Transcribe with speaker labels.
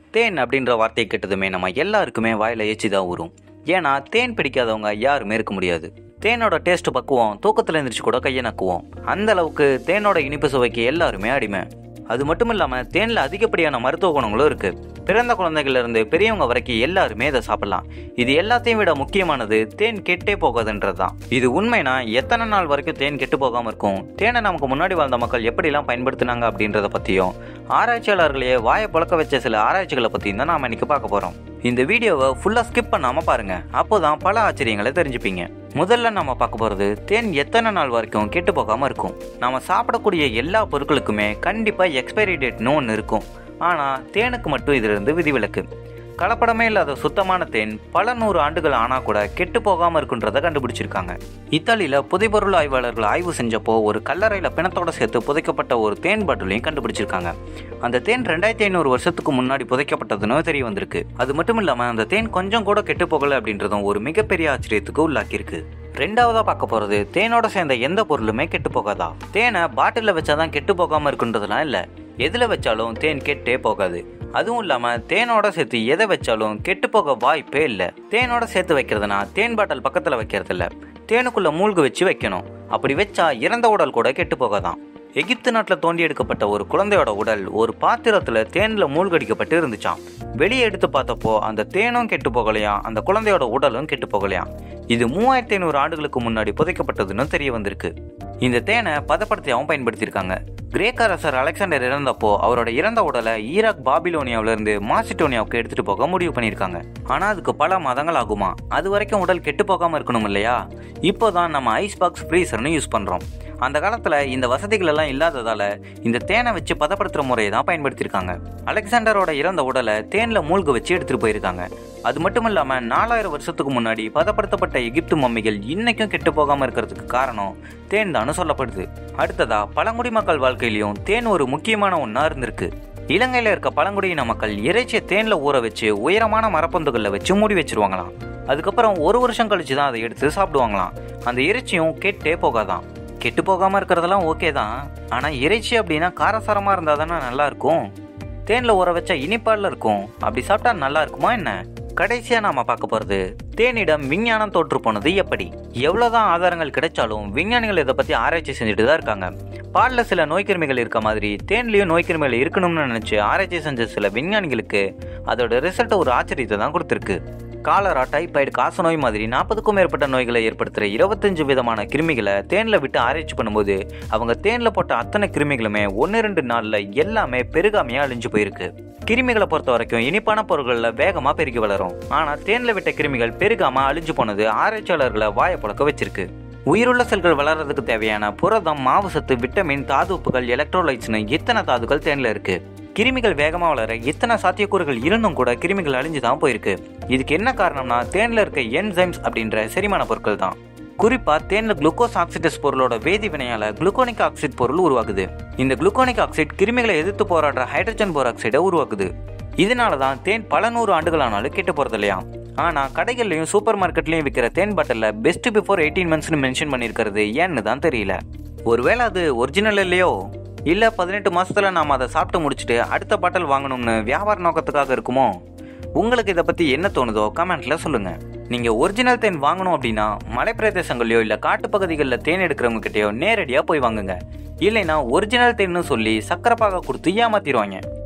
Speaker 1: தேன் அப்படின்ற வார்த்தையை கேட்டதுமே நம்ம எல்லாருக்குமே வாயில ஏச்சி தான் ஊறும் ஏன்னா தேன் பிடிக்காதவங்க யாருமே இருக்க முடியாது தேனோட டேஸ்ட் பக்குவோம் தூக்கத்தில் எழுந்திரிச்சு கூட கையை நக்குவோம் அந்த அளவுக்கு தேனோட இனிப்பு சுவைக்கு எல்லாருமே அடிமை அது மட்டும் இல்லாமல் தேனில் அதிகப்படியான மருத்துவ குணங்களும் இருக்கு பிறந்த குழந்தைகள்ல இருந்து பெரியவங்க வரைக்கும் எல்லாருமே இதை சாப்பிடலாம் இது எல்லாத்தையும் விட முக்கியமானது தேன் கெட்டே போகாதுன்றது தான் இது உண்மைனா எத்தனை நாள் வரைக்கும் தேன் கெட்டு போகாம இருக்கும் தேனை நமக்கு முன்னாடி வாழ்ந்த மக்கள் எப்படிலாம் பயன்படுத்தினாங்க அப்படின்றத பத்தியும் ஆராய்ச்சியாளர்களையே வாயை புழக்க வச்ச சில ஆராய்ச்சிகளை பத்தியும் தான் நாம இன்னைக்கு பார்க்க போறோம் இந்த வீடியோவை ஃபுல்லா ஸ்கிப் பண்ணாம பாருங்க அப்போதான் பல ஆச்சரியங்களை தெரிஞ்சுப்பீங்க முதல்ல நம்ம பார்க்க போறது தேன் எத்தனை நாள் வரைக்கும் கெட்டு போகாம இருக்கும் நாம சாப்பிடக்கூடிய எல்லா பொருட்களுக்குமே கண்டிப்பா எக்ஸ்பைரி டேட்னு ஒன்று இருக்கும் ஆனா தேனுக்கு மட்டும் இதுல இருந்து விதிவிலக்கு கலப்படமே இல்லாத சுத்தமான தேன் பல நூறு ஆண்டுகள் ஆனா கூட கெட்டு போகாம இருக்குன்றத கண்டுபிடிச்சிருக்காங்க இத்தாலியில புதைபொருள் ஆய்வாளர்கள் ஆய்வு செஞ்சப்போ ஒரு கல்லறையில பிணத்தோட சேர்த்து புதைக்கப்பட்ட ஒரு தேன் பாட்டிலையும் கண்டுபிடிச்சிருக்காங்க அந்த தேன் ரெண்டாயிரத்தி ஐநூறு வருஷத்துக்கு முன்னாடி புதைக்கப்பட்டதுன்னு தெரிய வந்திருக்கு அது மட்டும் இல்லாம அந்த தேன் கொஞ்சம் கூட கெட்டு போகல அப்படின்றதும் ஒரு மிகப்பெரிய ஆச்சரியத்துக்கு உள்ளாக்கியிருக்கு ரெண்டாவதா பார்க்க போறது தேனோட சேர்ந்த எந்த பொருளுமே கெட்டு போகாதா தேனை பாட்டில வச்சாதான் கெட்டு போகாம இருக்குன்றதுலாம் இல்ல எதுல வச்சாலும் தேன் கெட்டே போகாது அதுவும் இல்லாம தேனோட சேர்த்து எதை வச்சாலும் கெட்டு போக வாய்ப்பே இல்லை தேனோட சேர்த்து வைக்கிறதுனா தேன் பாட்டில் பக்கத்துல வைக்கிறது இல்ல தேனுக்குள்ள மூழ்க வச்சு வைக்கணும் அப்படி வச்சா இறந்த உடல் கூட கெட்டு போகாதான் எகிப்து நாட்டில் தோண்டி எடுக்கப்பட்ட ஒரு குழந்தையோட உடல் ஒரு பாத்திரத்துல தேன்ல மூழ்கடிக்கப்பட்டு இருந்துச்சாம் வெளியே எடுத்து பார்த்தப்போ அந்த தேனும் கெட்டு போகலையாம் அந்த குழந்தையோட உடலும் கெட்டு போகலையாம் இது மூவாயிரத்தி ஐநூறு ஆண்டுகளுக்கு முன்னாடி புதைக்கப்பட்டதுன்னு தெரிய வந்திருக்கு இந்த தேனை பதப்படுத்தியாவும் பயன்படுத்தியிருக்காங்க கிரேக்க அரசர் அலெக்சாண்டர் இறந்தப்போ அவரோட இறந்த உடலை ஈராக் பாபிலோனியாவில இருந்து மாசிட்டோனியாவுக்கு எடுத்துட்டு போக முடிவு பண்ணியிருக்காங்க ஆனா அதுக்கு பல மாதங்கள் ஆகுமா அது வரைக்கும் உடல் கெட்டு போகாம இருக்கணும் இல்லையா இப்போதான் நம்ம ஐஸ் பாக்ஸ் ஃப்ரீசர்னு யூஸ் பண்றோம் அந்த காலத்துல இந்த வசதிகள் எல்லாம் இல்லாததால இந்த தேனை வச்சு பதப்படுத்துற முறையை தான் பயன்படுத்தியிருக்காங்க அலெக்சாண்டரோட இறந்த உடலை தேன்ல மூழ்க வச்சு எடுத்துட்டு போயிருக்காங்க அது மட்டும் இல்லாம நாலாயிரம் வருஷத்துக்கு முன்னாடி பதப்படுத்தப்பட்ட எகிப்து மம்மிகள் இன்னைக்கும் கெட்டு போகாம இருக்கிறதுக்கு காரணம் தேன் தானு சொல்லப்படுது அடுத்ததா பழங்குடி மக்கள் வாழ்க்கையிலயும் தேன் ஒரு முக்கியமான ஒன்றா இருந்திருக்கு இலங்கையில இருக்க பழங்குடியின மக்கள் இறைச்சியை தேன்ல ஊற வச்சு உயரமான மரப்பந்துகளில் வச்சு மூடி வச்சிருவாங்களாம் அதுக்கப்புறம் ஒரு வருஷம் கழிச்சு தான் அதை எடுத்து சாப்பிடுவாங்களாம் அந்த இறைச்சியும் கெட்டே போகாதான் கெட்டு போகாம இருக்கிறதெல்லாம் ஓகே தான் ஆனா இறைச்சி அப்படின்னா காரசாரமா இருந்தா தானே நல்லா இருக்கும் தேன்ல ஊற வச்சா இனிப்பால இருக்கும் அப்படி சாப்பிட்டா நல்லா இருக்குமா என்ன கடைசியா நாம பார்க்க போறது தேனிடம் விஞ்ஞானம் தோற்று போனது எப்படி எவ்வளவுதான் ஆதாரங்கள் கிடைச்சாலும் விஞ்ஞானிகள் இதை பத்தி ஆராய்ச்சி செஞ்சுட்டு தான் இருக்காங்க பாலில் சில நோய்க்கிருமிகள் இருக்க மாதிரி தேன்லயும் நோய்க்கிருமிகள் இருக்கணும்னு நினைச்சு ஆராய்ச்சி செஞ்ச சில விஞ்ஞானிகளுக்கு அதோட ரிசல்ட் ஒரு ஆச்சரியத்தை தான் கொடுத்துருக்கு காலரா டைபாய்டு காசநோய் மாதிரி நாற்பதுக்கும் மேற்பட்ட நோய்களை ஏற்படுத்துகிற இருபத்தஞ்சு விதமான கிருமிகளை தேனில் விட்டு ஆராய்ச்சி பண்ணும்போது அவங்க தேனில் போட்ட அத்தனை கிருமிகளுமே ஒன்று ரெண்டு நாளில் எல்லாமே பெருகாமையாக அழிஞ்சு போயிருக்கு கிருமிகளை பொறுத்த வரைக்கும் இனிப்பான பொருட்களில் வேகமாக பெருகி வளரும் ஆனால் தேனில் விட்ட கிருமிகள் பெருகாமல் அழிஞ்சு போனது ஆராய்ச்சியாளர்களை வாயை புழக்க வச்சிருக்கு உயிருள்ள செல்கள் வளர்றதுக்கு தேவையான புரதம் மாவுசத்து விட்டமின் தாதுப்புகள் எலக்ட்ரோலைட்ஸ்னு இத்தனை தாதுக்கள் தேனில் இருக்கு கிருமிகள் வேகமாக வளர இத்தனை சாத்தியக்கூறுகள் இருந்தும் கூட கிருமிகள் அழிஞ்சு தான் போயிருக்கு இதுக்கு என்ன காரணம்னா தேனில் இருக்க என்சைம்ஸ் அப்படின்ற செரிமான பொருட்கள் தான் குறிப்பா தேன்ல குளுக்கோஸ் ஆக்சிடஸ் பொருளோட வேதி வினையால குளுக்கோனிக் ஆக்சைடு பொருள் உருவாகுது இந்த குளுக்கோனிக் ஆக்சைடு கிருமிகளை எதிர்த்து போராடுற ஹைட்ரஜன் போராக்சைடை உருவாக்குது இதனால தான் தேன் பல நூறு ஆண்டுகள் ஆனாலும் கெட்டு போறது இல்லையா ஆனா கடைகள்லயும் சூப்பர் மார்க்கெட்லயும் விற்கிற தேன் பாட்டில பெஸ்ட் பிஃபோர் எயிட்டீன் மந்த்ஸ்னு மென்ஷன் பண்ணிருக்கிறது ஏன்னு தான் தெரியல ஒருவேளை அது ஒரிஜினல் இல்லையோ இல்ல பதினெட்டு மாசத்துல நாம அதை சாப்பிட்டு முடிச்சுட்டு அடுத்த பாட்டில் வாங்கணும்னு வியாபார நோக்கத்துக்காக இருக்குமோ உங்களுக்கு இதை பத்தி என்ன தோணுதோ கமெண்ட்ல சொல்லுங்க நீங்க ஒரிஜினல் தேன் வாங்கணும் அப்படின்னா மலை பிரதேசங்களையோ இல்ல காட்டுப்பகுதிகளில் தேன் எடுக்கிறவங்க கிட்டயோ நேரடியா போய் வாங்குங்க இல்லைன்னா ஒரிஜினல் தேன்னு சொல்லி சக்கரை பாக கொடுத்து ஏமாத்திடுவாங்க